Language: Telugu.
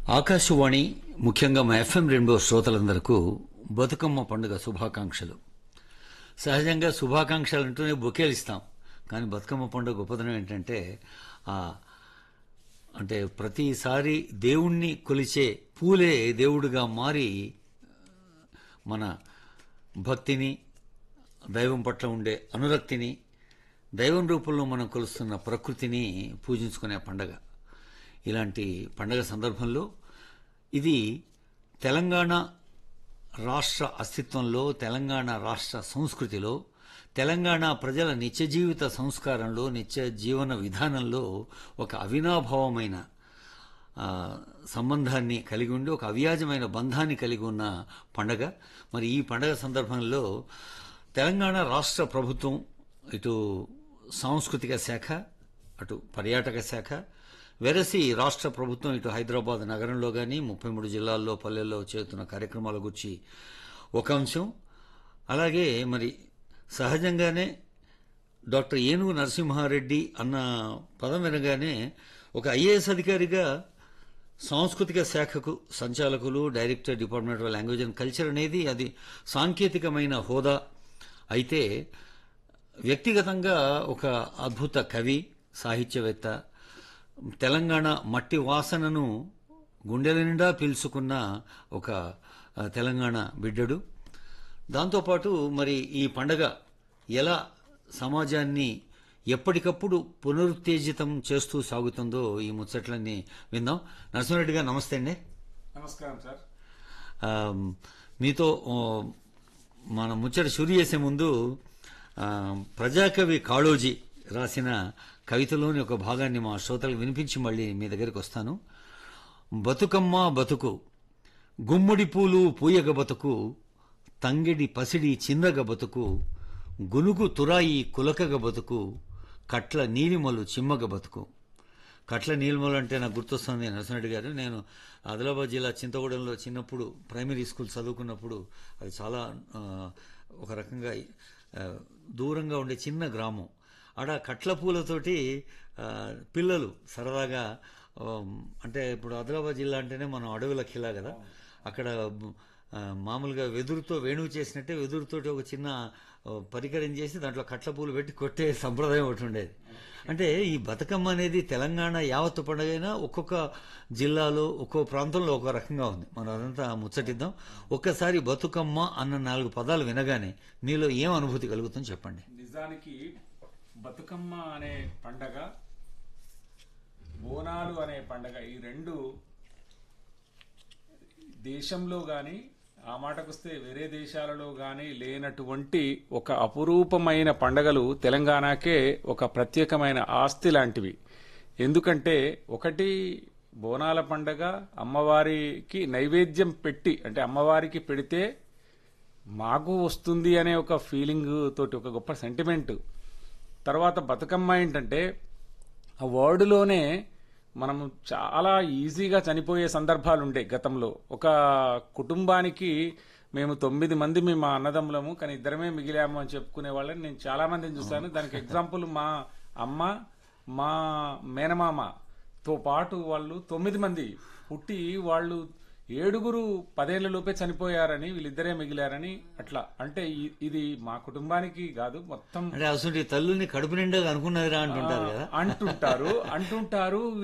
ఆకాశవాణి ముఖ్యంగా మా ఎఫ్ఎం రెయిన్బో శ్రోతలందరకు బతుకమ్మ పండుగ శుభాకాంక్షలు సహజంగా శుభాకాంక్షలు అంటూనే బొకేలు ఇస్తాం కానీ బతుకమ్మ పండుగ గొప్పదనం ఏంటంటే ఆ అంటే ప్రతిసారి దేవుణ్ణి కొలిచే పూలే దేవుడిగా మారి మన భక్తిని దైవం పట్ల ఉండే అనురక్తిని దైవం రూపంలో మనం కొలుస్తున్న ప్రకృతిని పూజించుకునే పండగ ఇలాంటి పండగ సందర్భంలో ఇది తెలంగాణ రాష్ట్ర అస్తిత్వంలో తెలంగాణ రాష్ట్ర సంస్కృతిలో తెలంగాణ ప్రజల నిత్య జీవిత సంస్కారంలో నిత్య జీవన విధానంలో ఒక అవినాభావమైన ఆ, సంబంధాన్ని కలిగి ఉండి ఒక అవ్యాజమైన బంధాన్ని కలిగి ఉన్న పండగ మరి ఈ పండగ సందర్భంలో తెలంగాణ రాష్ట్ర ప్రభుత్వం ఇటు సాంస్కృతిక శాఖ అటు పర్యాటక శాఖ వెరసి రాష్ట్ర ప్రభుత్వం ఇటు హైదరాబాద్ నగరంలో కానీ ముప్పై మూడు జిల్లాల్లో పల్లెల్లో చేస్తున్న కార్యక్రమాల గురించి ఒక అంశం అలాగే మరి సహజంగానే డాక్టర్ ఏనుగు నరసింహారెడ్డి అన్న పదం వినగానే ఒక ఐఏఎస్ అధికారిగా సాంస్కృతిక శాఖకు సంచాలకులు director department of language and culture అనేది అది సాంకేతికమైన హోదా అయితే వ్యక్తిగతంగా ఒక అద్భుత కవి సాహిత్యవేత్త తెలంగాణ మట్టి వాసనను గుండెల నిండా పీల్చుకున్న ఒక ఆ, తెలంగాణ బిడ్డడు దాంతోపాటు మరి ఈ పండగ ఎలా సమాజాన్ని ఎప్పటికప్పుడు పునరుత్తేజితం చేస్తూ సాగుతుందో ఈ ముచ్చట్లన్నీ విందాం నరసింహారెడ్డి గారు నమస్తే అండి నమస్కారం సార్ ఆ, మీతో ఓ, మన ముచ్చట షురు చేసే ముందు ఆ, ప్రజాకవి కాళోజీ రాసిన కవితలోని ఒక భాగాన్ని మా శ్రోతలకు వినిపించి మళ్ళీ మీ దగ్గరికి వస్తాను బతుకమ్మ బతుకు గుమ్మడి పూలు పూయగ బతుకు తంగిడి పసిడి చిందగ బతుకు గునుగు తురాయి కులకగ బతుకు కట్ల నీలిమలు చిమ్మగ బతుకు కట్ల నీలిమలు అంటే నాకు గుర్తొస్తుంది నరసింహరెడ్డి గారు నేను ఆదిలాబాద్ జిల్లా చింతగూడెంలో చిన్నప్పుడు ప్రైమరీ స్కూల్ చదువుకున్నప్పుడు అది చాలా ఆ, ఒక రకంగా ఆ, దూరంగా ఉండే చిన్న గ్రామం ఆడ కట్ల పూలతోటి ఆ, పిల్లలు సరదాగా ఆ, అంటే ఇప్పుడు ఆదిలాబాద్ జిల్లా అంటేనే మనం అడవుల ఖిలా కదా అక్కడ ఆ, మామూలుగా వెదురుతో వేణువు చేసినట్టే వెదురుతోటి ఒక చిన్న ఆ, పరికరం చేసి దాంట్లో కట్ల పూలు పెట్టి కొట్టే సంప్రదాయం ఒకటి ఉండేది అంటే ఈ బతుకమ్మ అనేది తెలంగాణ యావత్తు పండుగైనా ఒక్కొక్క జిల్లాలో ఒక్కో ప్రాంతంలో ఒక రకంగా ఉంది మనం అదంతా ముచ్చటిద్దాం ఒక్కసారి బతుకమ్మ అన్న నాలుగు పదాలు వినగానే మీలో ఏం అనుభూతి కలుగుతుందో చెప్పండి నిజానికి బతుకమ్మ అనే పండగ బోనాలు అనే పండగ ఈ రెండు దేశంలో గాని ఆ మాటకొస్తే వేరే దేశాలలో గాని లేనటువంటి ఒక అపురూపమైన పండగలు తెలంగాణకే ఒక ప్రత్యేకమైన ఆస్తి లాంటివి ఎందుకంటే ఒకటి బోనాల పండగ అమ్మవారికి నైవేద్యం పెట్టి అంటే అమ్మవారికి పెడితే మాకు వస్తుంది అనే ఒక ఫీలింగ్ తోటి ఒక గొప్ప సెంటిమెంట్ తర్వాత బతుకమ్మ ఏంటంటే ఆ వర్డ్లోనే మనము చాలా ఈజీగా చనిపోయే సందర్భాలు ఉండే గతంలో ఒక కుటుంబానికి మేము తొమ్మిది మంది మేము మా అన్నదమ్ములము కానీ ఇద్దరమే మిగిలాము అని చెప్పుకునే వాళ్ళని నేను చాలా మందిని చూశాను దానికి ఎగ్జాంపుల్ మా అమ్మ మా మేనమామతో పాటు వాళ్ళు తొమ్మిది మంది పుట్టి వాళ్ళు ఏడుగురు పదేళ్ల లోపే చనిపోయారని వీళ్ళిద్దరే మిగిలారని అట్లా అంటే ఇ- ఇది మా కుటుంబానికి కాదు మొత్తం అంటే అసలు తల్లుని కడుపు నిండా అనుకున్నదిరా అంటుంటారు కదా అంటుంటారు అంటుంటారు